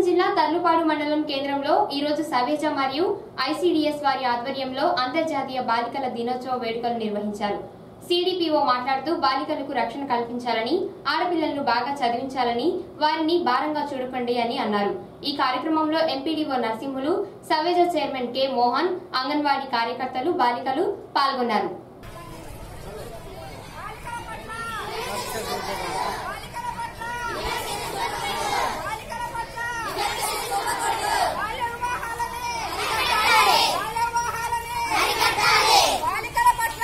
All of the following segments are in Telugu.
జిల్లా తర్లుపాడు మండలం కేంద్రంలో ఈ రోజు సవేజ మరియు ఐసీడీఎస్ వారి ఆధ్వర్యంలో అంతర్జాతీయ బాలికల దినోత్సవ వేడుకలు నిర్వహించారు సిడిపిఓ మాట్లాడుతూ బాలికలకు రక్షణ కల్పించాలని ఆడపిల్లలను బాగా చదివించాలని వారిని భారంగా చూడకండి అని అన్నారు ఈ కార్యక్రమంలో ఎంపీడీఓ నరసింహులు సవేజ చైర్మన్ కె మోహన్ అంగన్వాడీ కార్యకర్తలు బాలికలు పాల్గొన్నారు బాలికల పట్ల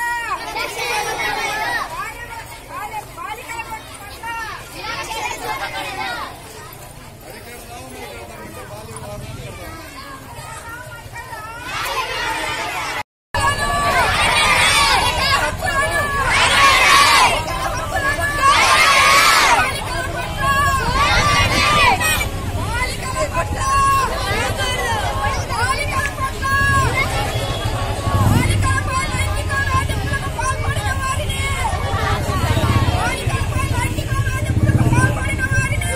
బాలికల పట్ల బాలికల పట్ల బాలికల పట్ల బాలికలపై లైంగిక వేధింపులకు పాల్పడిన వారిని బాలికలపై లైంగిక వేధింపులకు పాల్పడిన వారిని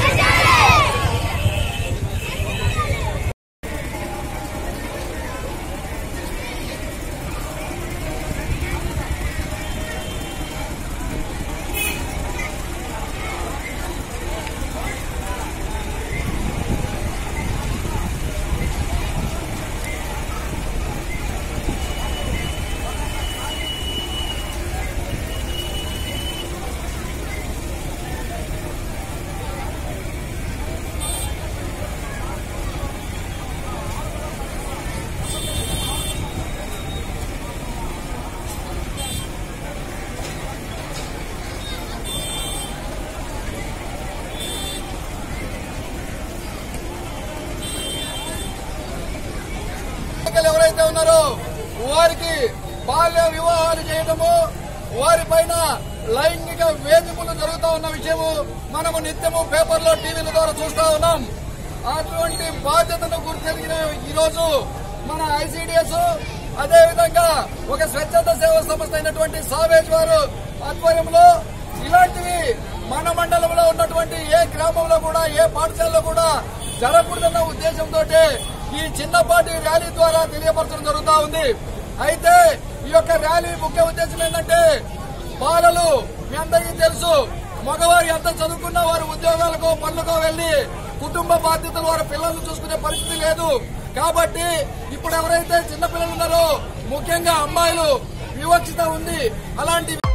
బాలికలు ఎవరైతే ఉన్నారో వారికి బాల్య వివాహాలు చేయడము వారిపైన లైంగిక వేధింపులు జరుగుతూ ఉన్న విషయము మనము నిత్యము పేపర్లో టీవీల ద్వారా చూస్తా ఉన్నాం అటువంటి బాధ్యతను గుర్తెరిగిన ఈ రోజు మన ఐసీడీఎస్ అదేవిధంగా ఒక స్వచ్ఛంద సేవా సంస్థ అయినటువంటి సావేజ్ వారు ఆధ్వర్యంలో ఇలాంటివి మన మండలంలో ఉన్నటువంటి ఏ గ్రామంలో కూడా ఏ పాఠశాలలో కూడా జరగకూడదన్న ఉద్దేశంతో ఈ చిన్నపాటి ర్యాలీ ద్వారా తెలియపరచడం జరుగుతా ఉంది అయితే ఈ యొక్క ర్యాలీ ముఖ్య ఉద్దేశం ఏంటంటే బాలలు మీ అందరికీ తెలుసు మగవారు ఎంత చదువుకున్నా వారు ఉద్యోగాలకు పనులకు వెళ్లి కుటుంబ బాధ్యతలు వారి పిల్లలను చూసుకునే పరిస్థితి లేదు కాబట్టి ఇప్పుడు ఎవరైతే చిన్న పిల్లలు ఉన్నారో ముఖ్యంగా అమ్మాయిలు వివక్షత ఉంది అలాంటి